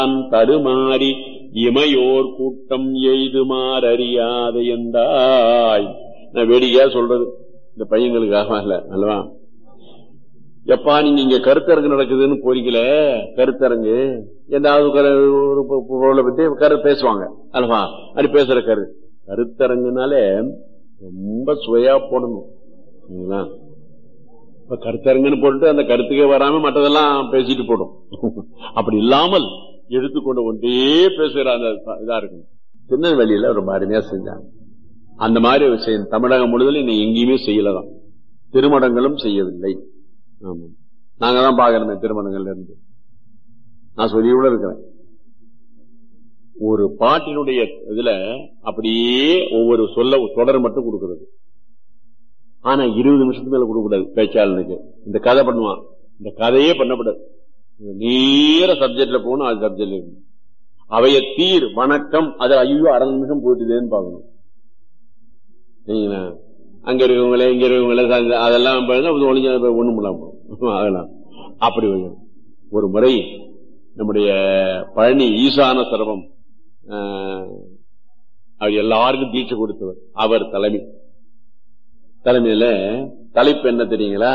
தடுமாறி இமையோர் கூட்டம் எய்துமாறறியாத எந்தாய் நான் வேடிக்கையா சொல்றது இந்த பையங்களுக்காக இல்ல அல்லவா எப்பா நீங்க இங்க கருத்தரங்கு நடக்குதுன்னு போறீங்களே கருத்தரங்கு ஏதாவது கரு- ஒரு பொ- பொருளை பத்தி கரு பேசுவாங்க அல்லவா அப்படி பேசுற கரு கருத்தரங்குனாலே ரொம்ப சுவையா போடணும் சரிங்களா? இப்ப கருத்தரங்குன்னு போட்டு அந்த கருத்துக்கே வராம மற்றதெல்லாம் பேசிட்டு போடும் அப்படி இல்லாமல் எடுத்துக்கொண்டு ஒன்றே பேசுகிற அந்த இதா இருக்கும் திருநெல்வேலியில ரொம்ப அருமையா செஞ்சாங்க அந்த மாதிரி செய்ய- தமிழகம் முழுவதும் இன்னும் எங்கேயுமே செய்யலதான் திருமணங்களும் செய்யவில்லை ஆமா நாங்க தான் பாக்குறோமே திருமணங்கள்ல இருந்து நான் சொல்லி கூட இருக்கிறேன் ஒரு பாட்டினுடைய இதுல அப்படியே ஒவ்வொரு சொல்ல தொடர் மட்டும் கொடுக்கிறது ஆனா இருபது நிமிஷத்துக்கு மேல கொடுக்க கூடாது பேச்சாளனுக்கு இந்த கதை பண்ணுவான் இந்த கதையே பண்ணக்கூடாது நேர சப்ஜெக்ட்ல போகணும் அது சப்ஜெக்ட்ல இருக்கணும் அவைய தீர் வணக்கம் அது ஐயோ அரை நிமிஷம் போயிட்டுதேன்னு பாக்கணும் சரிங்களா அங்க இருக்கவங்களே இங்க இருக்கவங்களே சா- அதெல்லாம் பார்த்தா அது ஒளிஞ்ச ஒண்ணும் இல்லாம போகும். அதெல்லாம் அப்படி வைக்கணும். ஒரு முறை நம்முடைய பழனி ஈசான சர்வம் ஆஹ், அவர் எல்லாருக்கும் தீட்சை கொடுத்தவர் அவர் தலைமை தலைமையில தலைப்பு என்ன தெரியுங்களா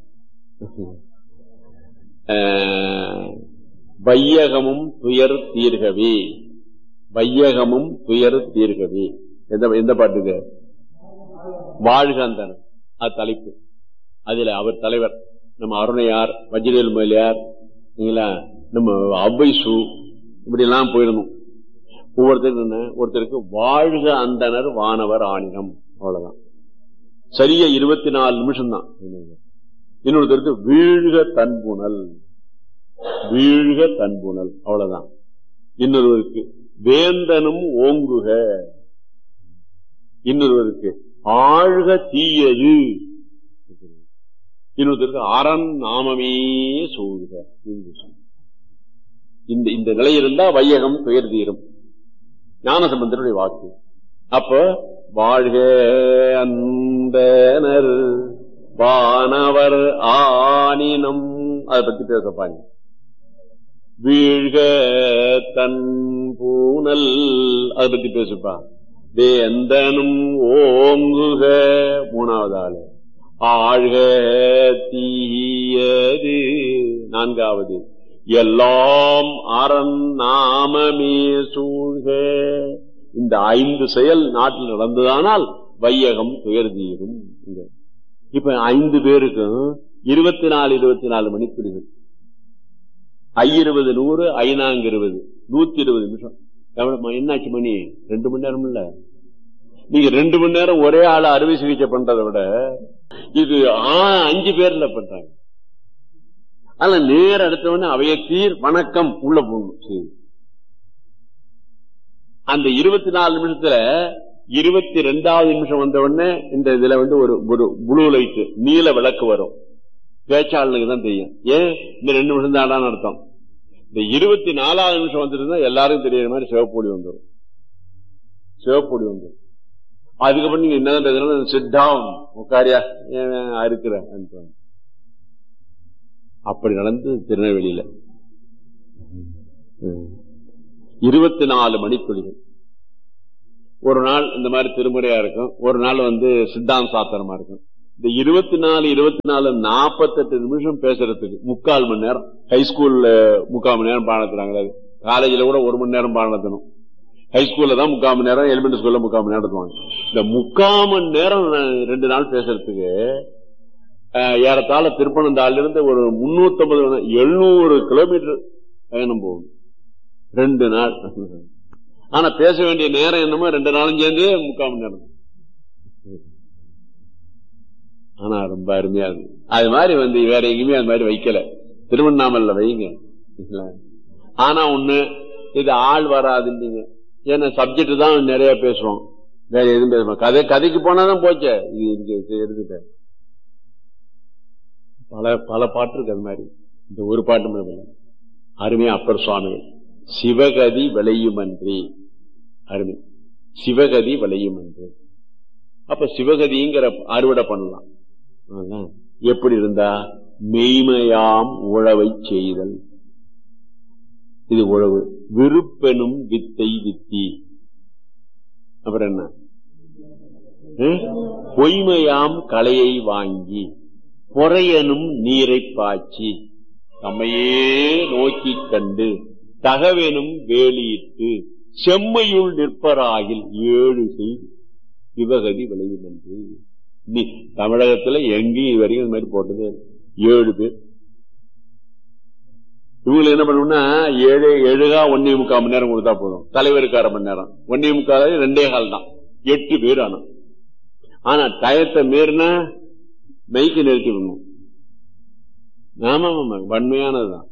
ஆஹ், வையகமும் துயர் தீர்கவே வையகமும் துயர் தீர்கவே எந்த எந்த பாட்டு இது வாழ்க அந்தனர் அது தலைப்பு அதுல அவர் தலைவர் நம்ம அருணையார் வஜ்ரவேல் முதலியார் சரிங்களா நம்ம அவ்வைசு இப்படி எல்லாம் போயிருந்தோம் ஒவ்வொருத்தருக்கு என்ன ஒருத்தருக்கு வாழ்க அந்தனர் வானவர் ஆணினம் அவ்வளவுதான் சரியா இருபத்தி நாலு நிமிஷம் தான் இன்னொருத்தருக்கு வீழ்க தன்புணல் வீழ்க தன்புணல் அவ்வளவுதான் இன்னொருவருக்கு வேந்தனும் ஓங்குக இன்னொருவருக்கு ஆழ்க தீயது இன்னொருத்தருக்கு அரண் நாமமே சூழ்க என்று சொன்னார். இந்த இந்த நிலை இருந்தா வையகம் துயர் தீரும் ஞானசம்பந்தருடைய வாக்கு அப்ப வாழ்க அந்தனர் வானவர் ஆனினம் அதை பத்தி பேசப்பாங்க வீழ்க தன் பூனல் அதை பத்தி பேசுப்பா வேந்தனும் ஓங்குக மூணாவது ஆளு ஆழ்க தீயது நான்காவது எல்லாம் அரண் நாமமே சூழ்க இந்த ஐந்து செயல் நாட்டில் நடந்ததானால் வையகம் துயர் தீரும் இங்க. இப்ப ஐந்து பேருக்கும் இருபத்தி நாலு இருபத்தி நாலு மணித்துளிகள் ஐயிருபது நூறு ஐநாங்க இருபது நூத்தி இருபது நிமிஷம் எவ்வளவுமா என்னாச்சு மணி ரெண்டு மணி நேரம் இல்ல நீங்க ரெண்டு மணி நேரம் ஒரே ஆள அறுவை சிகிச்சை பண்றதை விட இது ஆ, அஞ்சு பேர்ல பண்றாங்க ஆனா நேர அடுத்தவொடனே அவைய தீர் வணக்கம் உள்ள போகணும் சரி. அந்த இருபத்தி நாலு நிமிஷத்துல இருபத்தி ரெண்டாவது நிமிஷம் வந்த உடனே இந்த இதுல வந்து ஒரு ஒரு ப்ளூ லைட் நீல விளக்கு வரும் பேச்சாளனுக்கு தான் தெரியும் ஏன் இந்த ரெண்டு நிமிஷம் தான் அர்த்தம் இந்த இருபத்தி நாலாவது நிமிஷம் வந்துருந்தா எல்லாருக்கும் தெரியற மாதிரி சிவப்பொடி வந்துடும் சிவப்பொடி வந்துடும் அதுக்கப்புறம் நீங்க என்னதான் பேசுறோம் சிட் டவுன் உட்காரியா ஏன் அறுக்கிற அப்படி நடந்து திருநெல்வேலியில இருபத்தி நாலு மணித்துளிகள் ஒரு நாள் இந்த மாதிரி திருமுறையா இருக்கும் ஒரு நாள் வந்து சித்தாந்த சாத்திரமா இருக்கும் இந்த இருபத்தி நாலு இருபத்தி நாலு நாற்பத்தெட்டு நிமிஷம் பேசுறதுக்கு முக்கால் மணி நேரம் ஹைஸ்கூல்ல முக்கால் மணி நேரம் பாடம் நடத்துறாங்களே காலேஜ்ல கூட ஒரு மணி நேரம் பாடம் நடத்தணும் ஹைஸ்கூல்ல தான் முக்கால் மணி நேரம் எலிமெண்டரி ஸ்கூல்ல முக்கால் மணி நேரம் நடத்துவாங்க இந்த முக்கால் மணி நேரம் நான் ரெண்டு நாள் பேசுறதுக்கு அஹ், ஏறத்தாழ திருப்பனந்தாள்ல இருந்து ஒரு முன்னூத்தி ஐம்பது எழுநூறு கிலோமீட்டர் பயணம் போகும் ரெண்டு நாள் ஆனா பேச வேண்டிய நேரம் என்னமோ ரெண்டு நாளும் சேர்ந்து முக்கால் மணி நேரம் ஆனா ரொம்ப அருமையா இருக்கு அது மாதிரி வந்து வேற எங்கேயுமே அது மாதிரி வைக்கல திருவண்ணாமலையில வைங்க இல்ல. ஆனா ஒண்ணு இது ஆள் வராதுன்றீங்க ஏன்னா சப்ஜெக்ட் தான் நிறைய பேசுவோம் வேற எதுவும் பேசுவோம் கதை கதைக்கு போனாதான் போச்சே இது இதுக்கு இது எடுத்துட்டேன் பல பல பாட்டு இருக்கு அது மாதிரி இந்த ஒரு பாட்டு மட்டும் இல்ல. அருமையா அப்பர் சுவாமிகள் சிவகதி விளையுமன்றி அருமை சிவகதி விளையுமன்றி அப்ப சிவகதிங்கிற அறுவடை பண்ணலாம் அதான். எப்படி இருந்தா மெய்மையாம் உழவை செய்தல் இது உழவு விருப்பெனும் வித்தை வித்தி அப்புறம் என்ன ம்? பொய்மையாம் கலையை வாங்கி பொறையனும் நீரை பாய்ச்சி தம்மையே நோக்கிக் கண்டு தகவெனும் வேலியிட்டு செம்மையுள் நிற்பராகில் ஏழு செய்து சிவகதி விளையும் என்று நீ தமிழகத்துல எங்கேயும் இது வரைக்கும் இந்த மாதிரி போட்டது இல்ல. ஏழு பேர் இவங்க என்ன பண்ணணும்னா ஏழு ஏழுகா ஒன்னே முக்கால் மணி நேரம் கொடுத்தா போதும் தலைவருக்கு அரை மணி நேரம் ஒன்னே முக்கால் ரெண்டே கால் தான் எட்டு பேர் ஆனா ஆனா டயத்தை மீறினா மைக்கு நிறுத்தி விடணும் ஆமா ஆமா வன்மையானதுதான்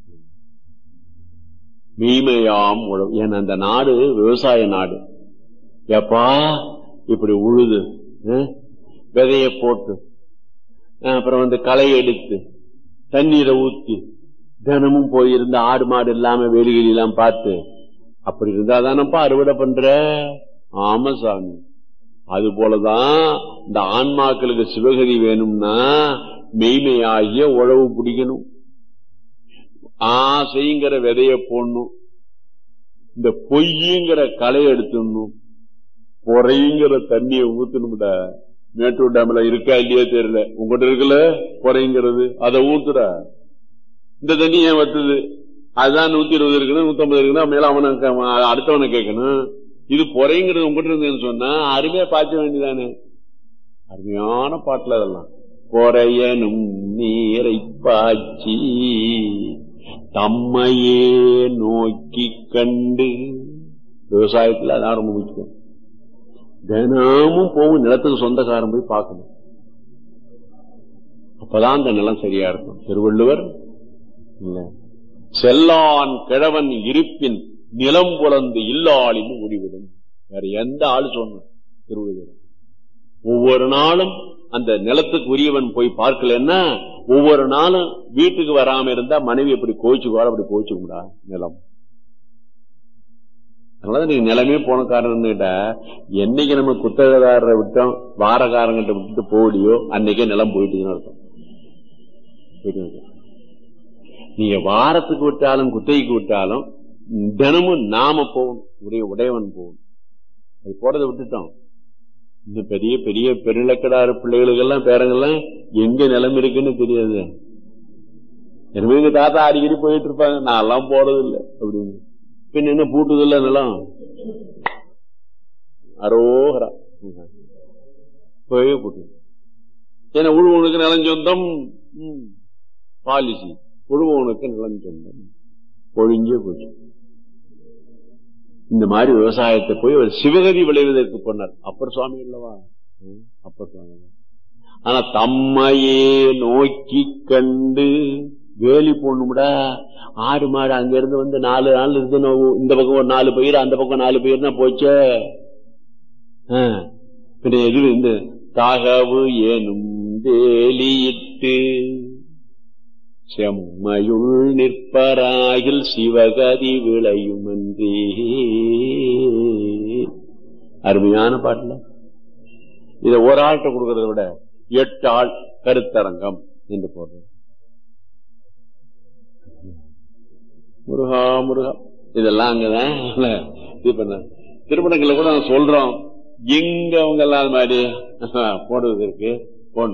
மீமையாம் உழவு ஏன்னா அந்த நாடு விவசாய நாடு எப்பா இப்படி உழுது அஹ், விதைய போட்டு அஹ், அப்புறம் வந்து களை எடுத்து தண்ணீரை ஊத்தி தினமும் போயிருந்து ஆடு மாடு இல்லாம வேலிகளி எல்லாம் பார்த்து அப்படி இருந்தா தானப்பா அறுவடை பண்ற ஆமா சாமி அது போலதான் இந்த ஆன்மாக்களுக்கு சிவகதி வேணும்னா மெய்மையாகிய உழவு பிடிக்கணும் ஆசைங்கிற விதைய போடணும் இந்த பொய்யுங்கிற களை எடுத்துடணும் பொறைங்கிற தண்ணிய ஊத்தணும்டா மேட்டூர் டேம்ல இருக்கா இல்லையா தெரியல உங்ககிட்ட இருக்குல்ல பொறைங்கிறது அதை ஊத்துற இந்த தண்ணி ஏன் வத்துது அதுதான் நூத்தி இருபது இருக்குன்னு நூத்தி ஐம்பது இருக்குன்னா மேல அவனை கே- அடுத்தவனை கேட்கணும் இது பொறைங்கிறது உங்ககிட்ட இருந்ததுன்னு சொன்னா அருமையா பாய்ச்ச வேண்டியதானே அருமையான பாட்டுல அதெல்லாம் பொறையனும் நீரை பாய்ச்சி தம்மையே நோக்கி கண்டு விவசாயத்துல அதான் ரொம்ப முக்கியம் தினமும் போகும் நிலத்துக்கு சொந்தக்காரன் போய் பார்க்கணும் அப்பதான் அந்த நிலம் சரியா இருக்கும் திருவள்ளுவர் இல்ல செல்லான் கிழவன் இருப்பின் நிலம் புலந்து இல்லாளின் முடிவிடும் வேற எந்த ஆளு சொன்ன திருவள்ளுவர் ஒவ்வொரு நாளும் அந்த நிலத்துக்கு உரியவன் போய் பார்க்கலன்னா ஒவ்வொரு நாளும் வீட்டுக்கு வராம இருந்தா மனைவி எப்படி கோச்சுக்குவாள் அப்படி கோச்சுக்கும்டா நிலம் அதனால நீங்க நிலமே போன காரணம் கேட்டா என்னைக்கு நம்ம குத்தகதாரரை விட்டோம் வாரக்காரங்கிட்ட விட்டுட்டு போகலையோ அன்னைக்கே நிலம் போயிட்டுன்னு அர்த்தம் போயிட்டு இருக்கு. நீங்க வாரத்துக்கு விட்டாலும் குத்தகைக்கு விட்டாலும் தினமும் நாம போகணும் உடைய உடையவன் போகணும் அது போறதை விட்டுட்டோம் இந்த பெரிய பெரிய பெருளக்கடாறு பிள்ளைகளுக்கெல்லாம் பேரங்கெல்லாம் எங்க நிலம் இருக்குன்னு தெரியாது எனவே எங்க தாத்தா அடிக்கடி போயிட்டு இருப்பாங்க நான் எல்லாம் போறது இல்லை அப்படின்னு பின்ன என்ன பூட்டுது இல்ல நிலம் அரோகரா போய் பூட்டு ஏன்னா உழுவனுக்கு நிலம் சொந்தம் ம், பாலிசி உழுவனுக்கு நிலம் சொந்தம் பொழிஞ்சே போச்சு இந்த மாதிரி விவசாயத்தை போய் ஒரு சிவகதி விளைவதற்கு போனார் அப்பர் சுவாமி அல்லவா ம், அப்பர் சுவாமி ஆனா தம்மையே நோக்கி கண்டு வேலி போடணும்டா ஆடு மாடு அங்க இருந்து வந்து நாலு நாள் இருந்து நோ- இந்த பக்கம் ஒரு நாலு பயிர் அந்த பக்கம் நாலு பயிர்னா போச்சே ஆ, பின்ன எது இந்த தாகவு ஏனும் வேலியிட்டு செம்மையுள் நிற்பராகில் சிவகதி விளையுமன்றே அருமையான பாட்டுல இத ஒரு ஆள்கிட்ட கொடுக்கறத விட எட்டு ஆள் கருத்தரங்கம் என்று போடுறது முருகா முருகா இதெல்லாம் அங்கதான் இல்ல, இது பண்ண திருமணங்களை கூட நாங்க சொல்றோம் எங்க அவங்க எல்லாம் அது மாதிரி போடுவதற்கு பொண்ணு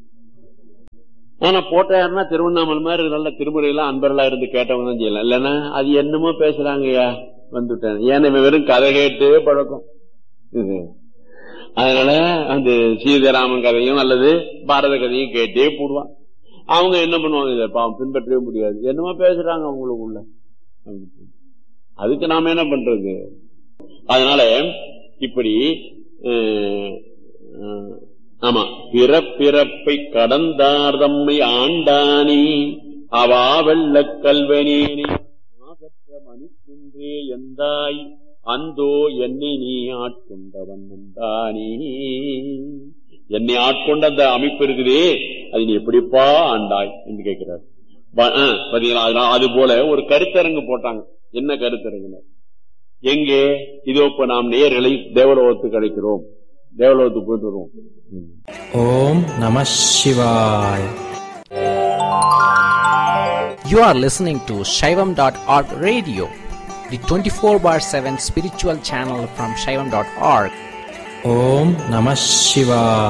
ஆனா போட்ட யாருன்னா திருவண்ணாமலை மாதிரி நல்ல திருமுறையெல்லாம் அன்பர்களா இருந்து கேட்டவங்க தான் செய்யலாம் இல்லைன்னா அது என்னமோ பேசுறாங்கய்யா வந்துட்டேன் ஏன்னா இவன் வெறும் கதை கேட்டு பழக்கம் இது அதனால அந்த சீதாராமன் கதையும் அல்லது பாரத கதையும் கேட்டே போடுவான் அவங்க என்ன பண்ணுவாங்க இதை பாவம் பின்பற்றவே முடியாது என்னமோ பேசுறாங்க அவங்களுக்குள்ள அதுக்கு நாம என்ன பண்றது அதனால இப்படி அஹ், அஹ், ஆமா பிறப்பிறப்பை கடந்தார் தம்மை ஆண்டானி அவா வெள்ள கல்வனேனி ஆகற்ற மணிக்குன்றே எந்தாய் அந்தோ என்னை நீ ஆட்கொண்டவன் வந்தானே என்னை ஆட்கொண்ட அந்த அமைப்பு இருக்குதே அது நீ எப்படிப்பா ஆண்டாய் என்று கேட்கிறார் ப- ஆ, பாத்தீங்களா அதனால அது போல ஒரு கருத்தரங்கு போட்டாங்க என்ன கருத்தரங்கு எங்கே இதோ இப்ப நாம் நேர்களை தேவலோகத்துக்கு அழைக்கிறோம் தேவலோகத்துக்கு போயிட்டு வருவோம் ம். ஓம் நம சிவாய் You are listening to Shaivam.org radio, the 24 bar 7 spiritual channel from Shaivam.org. Om Namah Shivaya.